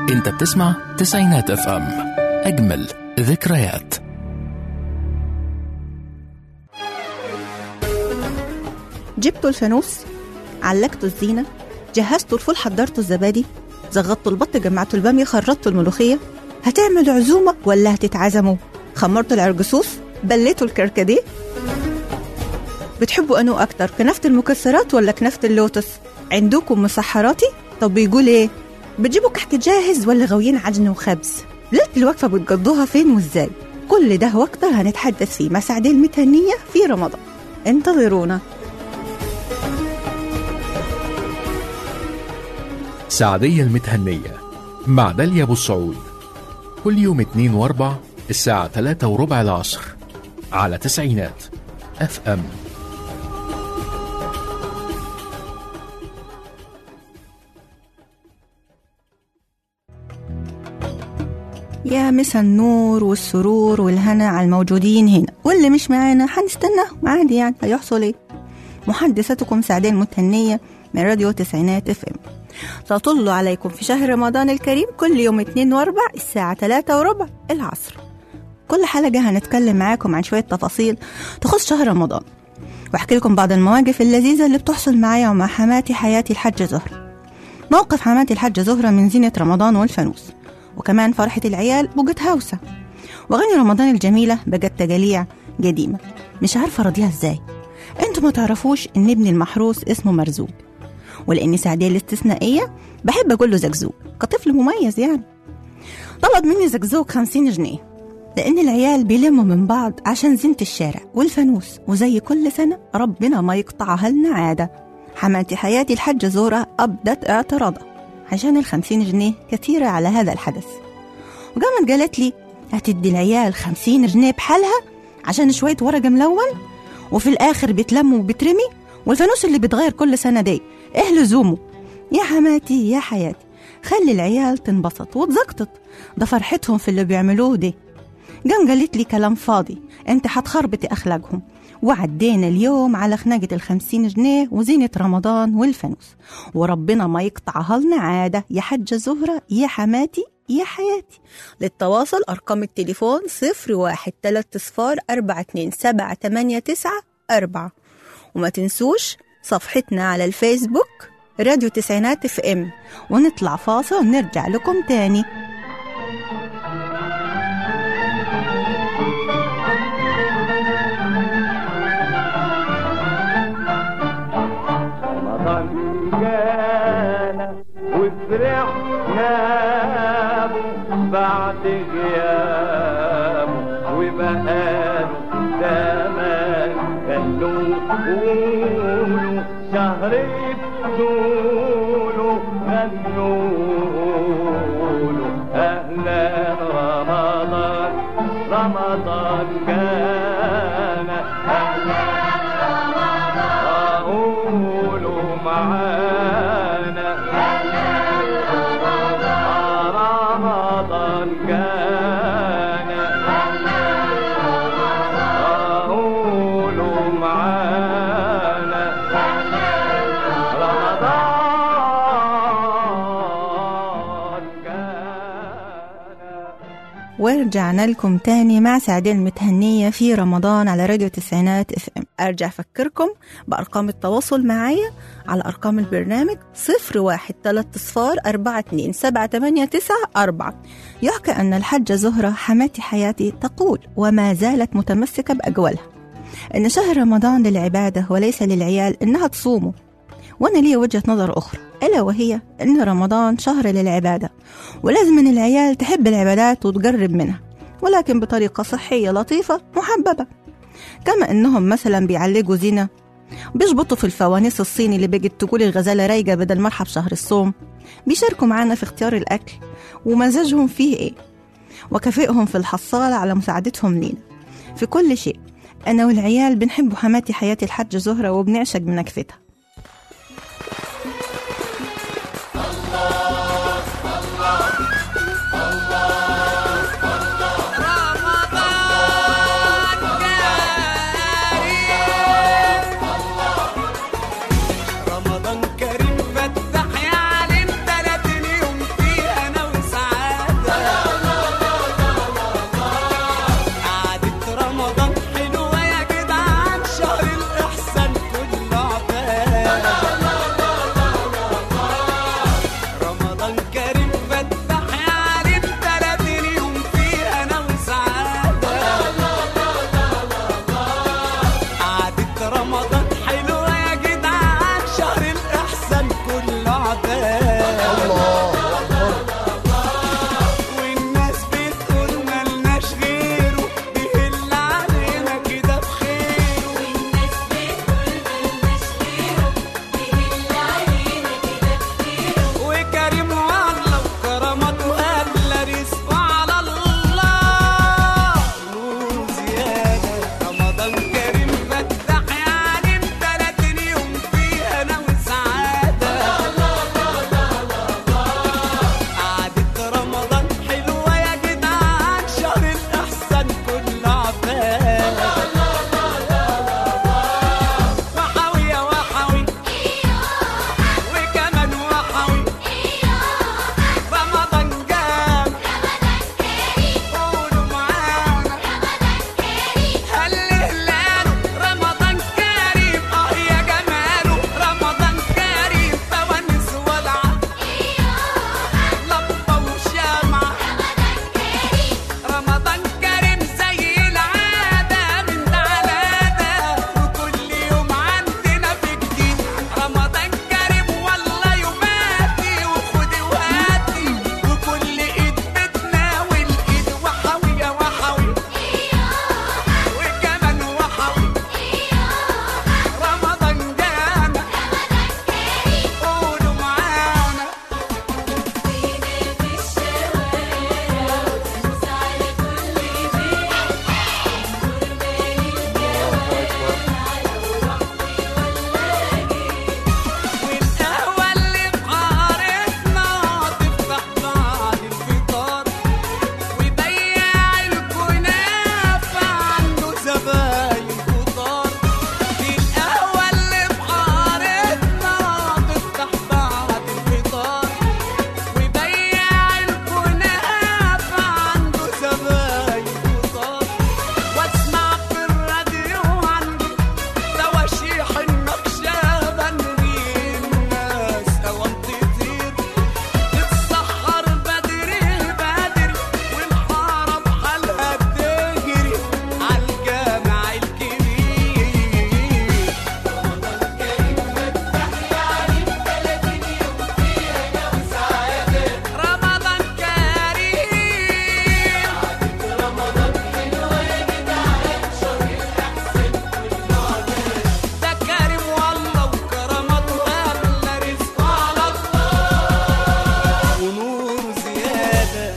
انت بتسمع تسعينات اف ام اجمل ذكريات جبتوا الفانوس علقتوا الزينة جهزتوا الفول حضرتوا الزبادي زغطتوا البط جمعتوا البامية خرطتوا الملوخية هتعملوا عزومة ولا هتتعزموا خمرتوا العرجسوس بليتوا الكركديه بتحبوا أنو أكتر كنافة المكسرات ولا كنافة اللوتس عندكم مسحراتي طب بيقول إيه بتجيبوا كحك جاهز ولا غاويين عجن وخبز ليلة الوقفة بتقضوها فين وإزاي كل ده وقتها هنتحدث فيه مع سعدين المتهنية في رمضان انتظرونا سعدية المتهنية مع داليا أبو السعود كل يوم اتنين واربع الساعة تلاتة وربع العصر على تسعينات اف ام يا مسا النور والسرور والهنا على الموجودين هنا واللي مش معانا هنستناه عادي يعني هيحصل ايه محدثتكم سعدين متهنية من راديو تسعينات اف ام تطل عليكم في شهر رمضان الكريم كل يوم اتنين واربع الساعة تلاتة وربع العصر كل حلقة هنتكلم معاكم عن شوية تفاصيل تخص شهر رمضان واحكي لكم بعض المواقف اللذيذة اللي بتحصل معايا ومع حماتي حياتي الحاجة زهرة موقف حماتي الحاجة زهرة من زينة رمضان والفانوس وكمان فرحة العيال بقت هوسة وأغاني رمضان الجميلة بقت تجاليع قديمة مش عارفة أراضيها إزاي انتوا ما تعرفوش إن ابني المحروس اسمه مرزوق ولأني سعدية الاستثنائية بحب أقول له زقزوق كطفل مميز يعني طلب مني زقزوق خمسين جنيه لأن العيال بيلموا من بعض عشان زينة الشارع والفانوس وزي كل سنة ربنا ما يقطعها لنا عادة حماتي حياتي الحاجة زورة أبدت اعتراضها عشان الخمسين جنيه كثيرة على هذا الحدث وقامت قالت لي هتدي العيال خمسين جنيه بحالها عشان شوية ورق ملون وفي الآخر بيتلموا وبترمي والفانوس اللي بيتغير كل سنة دي إيه لزومه يا حماتي يا حياتي خلي العيال تنبسط وتزقطط ده فرحتهم في اللي بيعملوه ده قام قالت لي كلام فاضي انت حتخربطي اخلاقهم وعدينا اليوم على خناقة الخمسين جنيه وزينة رمضان والفانوس وربنا ما يقطعها لنا عادة يا حجة زهرة يا حماتي يا حياتي للتواصل أرقام التليفون صفر واحد تلات صفار أربعة اتنين سبعة تمانية تسعة أربعة وما تنسوش صفحتنا على الفيسبوك راديو تسعينات اف ام ونطلع فاصل ونرجع لكم تاني رمضان جانا وفرحنا به بعد غيابه وبقاله زمان كانوا قولوا شهر بطوله غنوا له أهلا رمضان رمضان كان أهلا قولوا معانا رمضان كان قولوا معانا رمضان كان ورجعنا لكم تاني مع سعدين المتهنية في رمضان على راديو تسعينات اف ام ارجع افكركم بارقام التواصل معايا على ارقام البرنامج صفر واحد تلات اصفار اربعة اتنين سبعة تمانية تسعة اربعة يحكى ان الحجة زهرة حماتي حياتي تقول وما زالت متمسكة باقوالها ان شهر رمضان للعبادة وليس للعيال انها تصوموا وانا لي وجهة نظر اخرى الا وهي ان رمضان شهر للعبادة ولازم ان العيال تحب العبادات وتقرب منها ولكن بطريقة صحية لطيفة محببة كما انهم مثلا بيعلقوا زينة بيشبطوا في الفوانيس الصيني اللي بقت تقول الغزالة رايقة بدل مرحب شهر الصوم بيشاركوا معانا في اختيار الأكل ومزاجهم فيه إيه وكافئهم في الحصالة على مساعدتهم لينا في كل شيء أنا والعيال بنحب حماتي حياتي الحاجة زهرة وبنعشق بنكفتها رمضان كريم فتح يا علم تلاتين يوم فيه انا وسعد عباد الله اكبر والناس بتقول ملناش غيره بيهل علينا كده بخيره والناس بتقول ملناش غيره بيهل علينا كده بخيره وكريم والله وكرامته أغلى رزقه على الله نور زيادة رمضان كريم فتح يعني تلاتين يوم فيه أنا وسعادة قعدة رمضان حلوة يا جدعان شهر الإحسان كله عباد وحوي يا وحوي وكمان وحوي رمضان جام قولوا معانا هل هلاله رمضان كريم اه يا جماله رمضان كريم فوانيس ولعة لمبة وشمعة رمضان كريم زي العادة من ده على ده وكل يوم عندنا في جديد رمضان كريم والله يوماتي وخدي وهاتي وكل ايد بتناول ايد وحوي يا وحوي وكمان وحوي رمضان جانا قولوا معانا فينا في الشوارع وفلوس على كل بيت نور مالي والقهوة اللي في حارتنا تفتح بعد الفطار وبياع الكنافة عنده زباين كتار القهوة اللي في حارتنا تفتح بعد الفطار وبياع الكنافة عنده زباين كتار واسمع في الراديو عنده تواشيح النقشبندي الناس اوام تطير تتسحر بدري بدري والحارة بحالها بتجري عالجامع الكبير رمضان كريم ده كريم والله وكرامته أغلى رزقه على الله ونور زيادة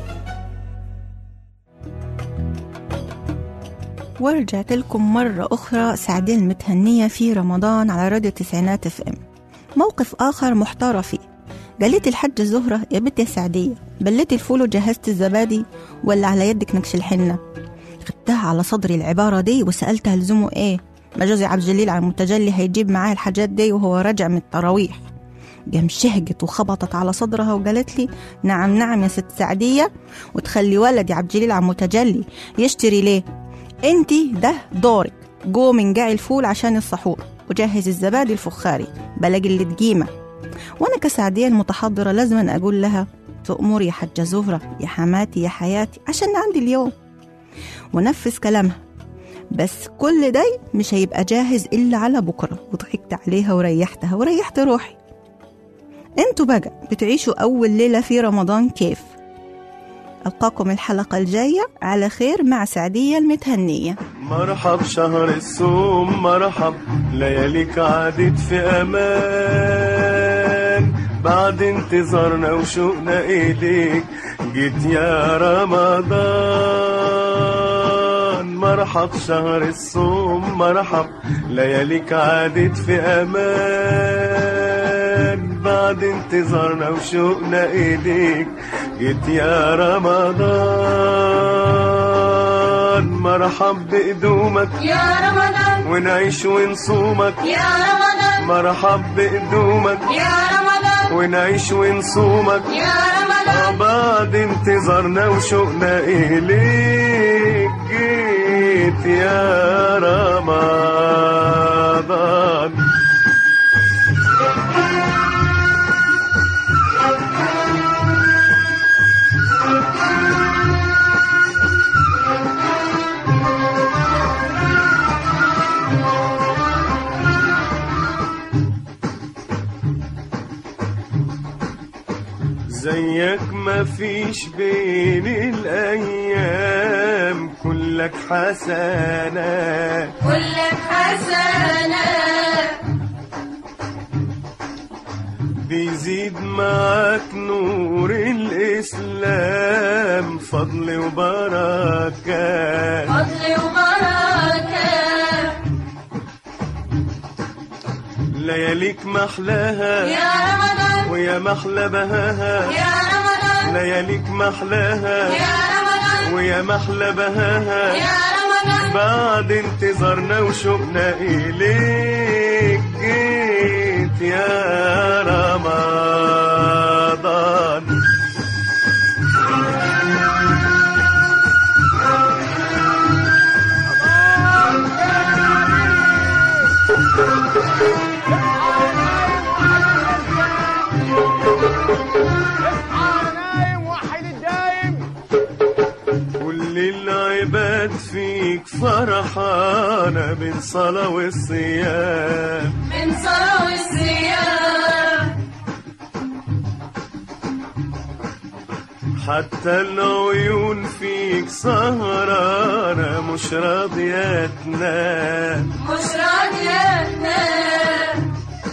ورجعت لكم مرة أخرى سعدين المتهنية في رمضان على راديو تسعينات اف ام موقف آخر محتارة فيه قالت الحاجة زهرة يا بنت يا سعدية بليتي الفول وجهزت الزبادي ولا على يدك نكش الحنة خدتها على صدري العبارة دي وسألتها لزومه ايه ما جوزي عبد الجليل على المتجلي هيجيب معاه الحاجات دي وهو راجع من التراويح قام شهقت وخبطت على صدرها وقالت لي نعم نعم يا ست سعدية وتخلي ولدي عبد الجليل على المتجلي يشتري ليه انتي ده دورك قومي انقعي الفول عشان السحور وجهز الزبادي الفخاري بلاقي اللي تقيمه وانا كسعدية المتحضرة لازم اقول لها تأمر يا حجة زهرة يا حماتي يا حياتي عشان عندي اليوم ونفذ كلامها بس كل ده مش هيبقى جاهز إلا على بكرة وضحكت عليها وريحتها وريحت روحي انتوا بقى بتعيشوا أول ليلة في رمضان كيف ألقاكم الحلقة الجاية على خير مع سعدية المتهنية مرحب شهر الصوم مرحب لياليك عادت في امان بعد انتظارنا وشوقنا اليك جيت يا رمضان مرحب شهر الصوم مرحب لياليك عادت في امان بعد انتظارنا وشوقنا اليك جيت يا رمضان مرحب بقدومك يا رمضان ونعيش ونصومك يا رمضان مرحب بقدومك يا رمضان ونعيش ونصومك يا رمضان بعد انتظارنا وشوقنا إليك جيت يا رمضان زيك ما فيش بين الأيام كلك حسنات كلك حسنة بيزيد معاك نور الإسلام فضل وبركات فضل وبركة لياليك محلاها يا رمضان ويا محلى بهاها يا رمضان لياليك محلاها يا رمضان ويا محلى بهاها يا رمضان بعد انتظارنا وشوقنا إليك جيت يا رمضان كل العباد فيك فرحانة بين صلاة والصيام من صلاة والصيام حتى العيون فيك سهرانة مش راضية تنام مش راضية تنام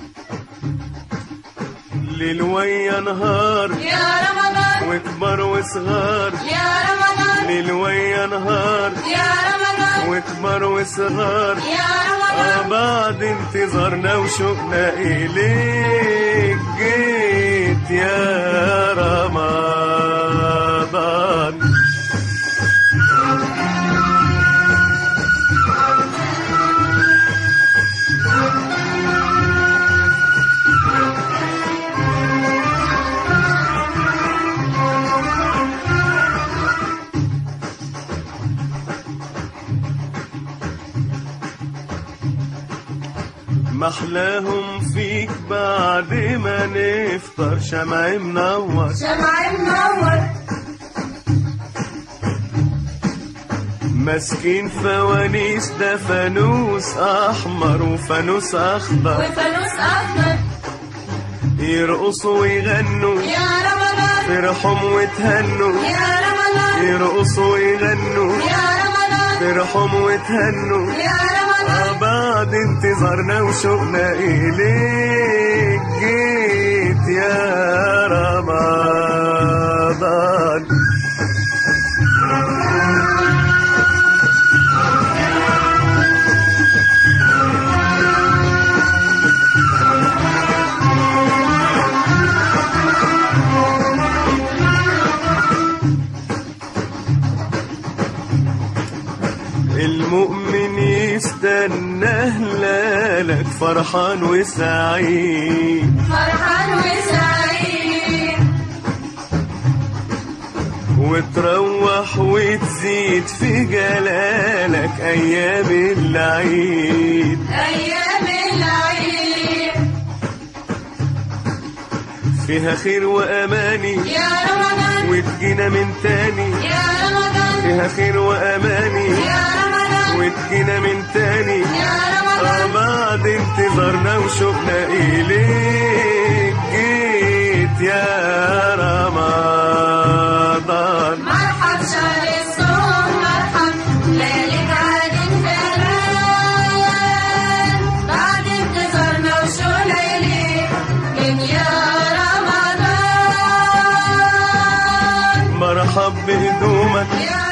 ليل ويا نهار يا رمضان وكبر وصغار يا رمضان ليل ويا نهار يا رمضان وكبر وصغار يا آه رمضان بعد انتظارنا وشوقنا إليك جيت يا رمضان محلاهم فيك بعد ما نفطر شمع منور شمع منور ماسكين فوانيس ده فانوس احمر وفانوس اخضر وفانوس أخضر يرقصوا ويغنوا يا رمضان فرحهم وتهنوا يا رمضان يرقصوا ويغنوا يا رمضان فرحهم وتهنوا يا رمضان آه بعد انتظارنا وشوقنا إليك جيت يا رمضان المؤمن يستنى هلالك فرحان وسعيد فرحان وسعيد وتروح وتزيد في جلالك أيام العيد أيام العيد فيها خير وأماني يا رمضان وتجينا من تاني يا رمضان فيها خير وأماني يا رمضان وتجينا من تاني يا آه رمضان بعد انتظارنا وشوقنا إليك جيت يا رمضان مرحب شهر الصوم مرحب لياليك عاد كمان بعد انتظارنا وشو ليلي من يا رمضان مرحب بهدومك يا